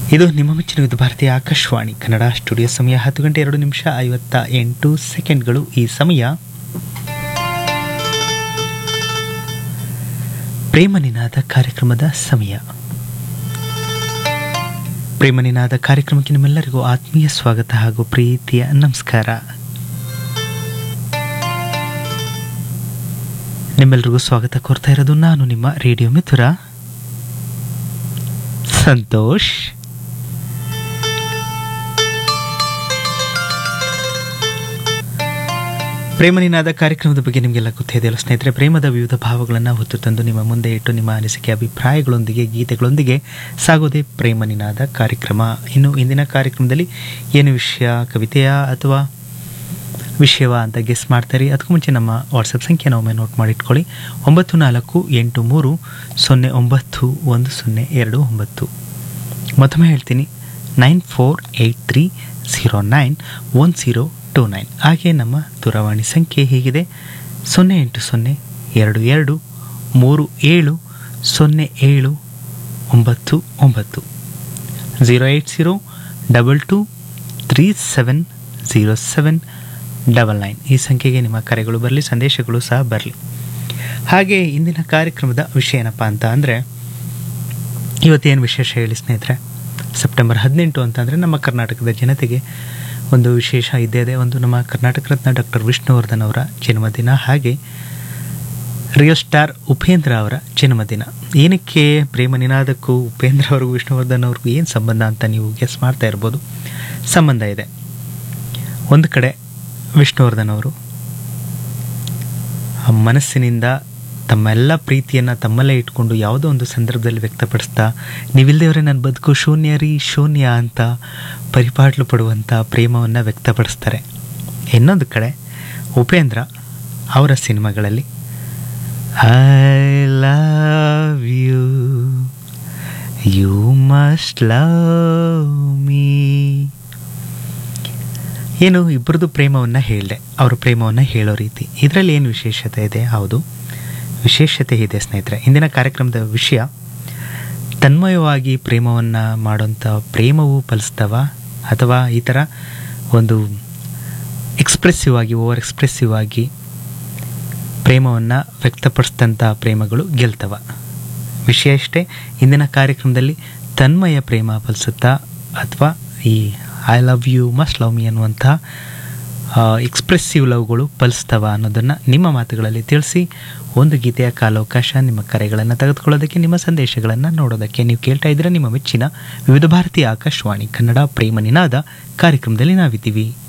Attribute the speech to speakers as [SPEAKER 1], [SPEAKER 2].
[SPEAKER 1] ಇದು ನಿಮ್ಮ ಮೆಚ್ಚಿನ ಇದು ಭಾರತೀಯ ಆಕಾಶವಾಣಿ ಕನ್ನಡ ಸ್ಟುಡಿಯೋ ಸಮಯ ಹತ್ತು ಗಂಟೆ ಎರಡು ನಿಮಿಷ ಐವತ್ತ ಎಂಟು ಸೆಕೆಂಡ್ಗಳು ಈ ಸಮಯ ಪ್ರೇಮ ನಿನಾದ ಕಾರ್ಯಕ್ರಮದ ಸಮಯ ಪ್ರೇಮ ನಿನಾದ ಕಾರ್ಯಕ್ರಮಕ್ಕೆ ನಿಮ್ಮೆಲ್ಲರಿಗೂ ಆತ್ಮೀಯ ಸ್ವಾಗತ ಹಾಗೂ ಪ್ರೀತಿಯ ನಮಸ್ಕಾರ ನಿಮ್ಮೆಲ್ಲರಿಗೂ ಸ್ವಾಗತ ಕೋರ್ತಾ ಇರೋದು ನಾನು ನಿಮ್ಮ ರೇಡಿಯೋ ಮಿಥುರ ಸಂತೋಷ್ ಪ್ರೇಮನಿನಾದ ಕಾರ್ಯಕ್ರಮದ ಬಗ್ಗೆ ನಿಮಗೆಲ್ಲ ಗೊತ್ತಿದೆಯಲ್ಲ ಸ್ನೇಹಿತರೆ ಪ್ರೇಮದ ವಿವಿಧ ಭಾವಗಳನ್ನು ಹೊತ್ತು ತಂದು ನಿಮ್ಮ ಮುಂದೆ ಇಟ್ಟು ನಿಮ್ಮ ಅನಿಸಿಕೆ ಅಭಿಪ್ರಾಯಗಳೊಂದಿಗೆ ಗೀತೆಗಳೊಂದಿಗೆ ಸಾಗೋದೇ ಪ್ರೇಮನಿನಾದ ಕಾರ್ಯಕ್ರಮ ಇನ್ನು ಇಂದಿನ ಕಾರ್ಯಕ್ರಮದಲ್ಲಿ ಏನು ವಿಷಯ ಕವಿತೆಯ ಅಥವಾ ವಿಷಯವ ಅಂತ ಗೆಸ್ ಮಾಡ್ತಾರೆ ಅದಕ್ಕೂ ಮುಂಚೆ ನಮ್ಮ ವಾಟ್ಸಪ್ ಸಂಖ್ಯೆನ ಒಮ್ಮೆ ನೋಟ್ ಮಾಡಿಟ್ಕೊಳ್ಳಿ ಒಂಬತ್ತು ನಾಲ್ಕು ಎಂಟು ಮೂರು ಸೊನ್ನೆ ಒಂಬತ್ತು ಒಂದು ಸೊನ್ನೆ ಎರಡು ಒಂಬತ್ತು ಮತ್ತೊಮ್ಮೆ ಹೇಳ್ತೀನಿ nine four eight three zero nine one zero two nine ಹಾಗೆ ನಮ್ಮ ದೂರವಾಣಿ ಸಂಖ್ಯೆ ಹೀಗಿದೆ ಸೊನ್ನೆ ಎಂಟು ಸೊನ್ನೆ ಎರಡು ಎರಡು ಮೂರು ಏಳು ಸೊನ್ನೆ ಏಳು ಒಂಬತ್ತು ಒಂಬತ್ತು zero eight zero double two three seven zero seven double nine ಈ ಸಂಖ್ಯೆಗೆ ನಿಮ್ಮ ಕರೆಗಳು ಬರಲಿ ಸಂದೇಶಗಳು ಸಹ ಬರಲಿ ಹಾಗೆ ಇಂದಿನ ಕಾರ್ಯಕ್ರಮದ ವಿಷಯ ಏನಪ್ಪ ಅಂತ ಅಂದರೆ ಇವತ್ತೇನು ವಿಶೇಷ ಹೇಳಿ ಸ್ನೇಹಿತರೆ ಸೆಪ್ಟೆಂಬರ್ ಹದಿನೆಂಟು ಅಂತಂದರೆ ನಮ್ಮ ಕರ್ನಾಟಕದ ಜನತೆಗೆ ಒಂದು ವಿಶೇಷ ಇದ್ದೇ ಇದೆ ಒಂದು ನಮ್ಮ ಕರ್ನಾಟಕ ರತ್ನ ಡಾಕ್ಟರ್ ವಿಷ್ಣುವರ್ಧನ್ ಅವರ ಜನ್ಮದಿನ ಹಾಗೆ ರಿಯಲ್ ಸ್ಟಾರ್ ಉಪೇಂದ್ರ ಅವರ ಜನ್ಮದಿನ ಏನಕ್ಕೆ ಪ್ರೇಮ ನಿನಾದಕ್ಕೂ ಉಪೇಂದ್ರ ಅವ್ರಿಗೂ ವಿಷ್ಣುವರ್ಧನ್ ಅವ್ರಿಗೂ ಏನು ಸಂಬಂಧ ಅಂತ ನೀವು ಗೆಸ್ ಮಾಡ್ತಾ ಇರ್ಬೋದು ಸಂಬಂಧ ಇದೆ ಒಂದು ಕಡೆ ವಿಷ್ಣುವರ್ಧನ್ ಅವರು ಆ ಮನಸ್ಸಿನಿಂದ ತಮ್ಮೆಲ್ಲ ಪ್ರೀತಿಯನ್ನು ತಮ್ಮಲ್ಲೇ ಇಟ್ಕೊಂಡು ಯಾವುದೋ ಒಂದು ಸಂದರ್ಭದಲ್ಲಿ ವ್ಯಕ್ತಪಡಿಸ್ತಾ ನೀವಿಲ್ಲದವರೇ ನನ್ನ ಬದುಕು ಶೂನ್ಯ ರೀ ಶೂನ್ಯ ಅಂತ ಪರಿಪಾಟ್ಲು ಪಡುವಂಥ ಪ್ರೇಮವನ್ನು ವ್ಯಕ್ತಪಡಿಸ್ತಾರೆ ಇನ್ನೊಂದು ಕಡೆ ಉಪೇಂದ್ರ ಅವರ ಸಿನಿಮಾಗಳಲ್ಲಿ I love you you must love me ಏನು ಇಬ್ಬರದು ಪ್ರೇಮವನ್ನು ಹೇಳಿದೆ ಅವರ ಪ್ರೇಮವನ್ನು ಹೇಳೋ ರೀತಿ ಇದರಲ್ಲಿ ಏನು ವಿಶೇಷತೆ ಇದೆ ಹೌದು ವಿಶೇಷತೆ ಇದೆ ಸ್ನೇಹಿತರೆ ಇಂದಿನ ಕಾರ್ಯಕ್ರಮದ ವಿಷಯ ತನ್ಮಯವಾಗಿ ಪ್ರೇಮವನ್ನು ಮಾಡೋಂಥ ಪ್ರೇಮವು ಫಲಿಸ್ತವ ಅಥವಾ ಈ ಥರ ಒಂದು ಎಕ್ಸ್ಪ್ರೆಸಿವ್ ಆಗಿ ಓವರ್ ಎಕ್ಸ್ಪ್ರೆಸಿವ್ ಆಗಿ ಪ್ರೇಮವನ್ನು ವ್ಯಕ್ತಪಡಿಸಿದಂಥ ಪ್ರೇಮಗಳು ಗೆಲ್ತವ ವಿಷಯ ಇಷ್ಟೇ ಇಂದಿನ ಕಾರ್ಯಕ್ರಮದಲ್ಲಿ ತನ್ಮಯ ಪ್ರೇಮ ಫಲಿಸುತ್ತಾ ಅಥವಾ ಈ I love you must love me ಅನ್ನುವಂಥ ಎಕ್ಸ್ಪ್ರೆಸಿವ್ ಲವ್ಗಳು ಫಲಿಸ್ತವ ಅನ್ನೋದನ್ನು ನಿಮ್ಮ ಮಾತುಗಳಲ್ಲಿ ತಿಳಿಸಿ ಒಂದು ಗೀತೆಯ ಕಾಲಾವಕಾಶ ನಿಮ್ಮ ಕರೆಗಳನ್ನು ತೆಗೆದುಕೊಳ್ಳೋದಕ್ಕೆ ನಿಮ್ಮ ಸಂದೇಶಗಳನ್ನು ನೋಡೋದಕ್ಕೆ ನೀವು ಕೇಳ್ತಾ ಇದ್ರೆ ನಿಮ್ಮ ಮೆಚ್ಚಿನ ವಿವಿಧ ಭಾರತೀಯ ಆಕಾಶವಾಣಿ ಕನ್ನಡ ಪ್ರೇಮ ನಿನಾದ ಕಾರ್ಯಕ್ರಮದಲ್ಲಿ ನಾವಿದ್ದೀವಿ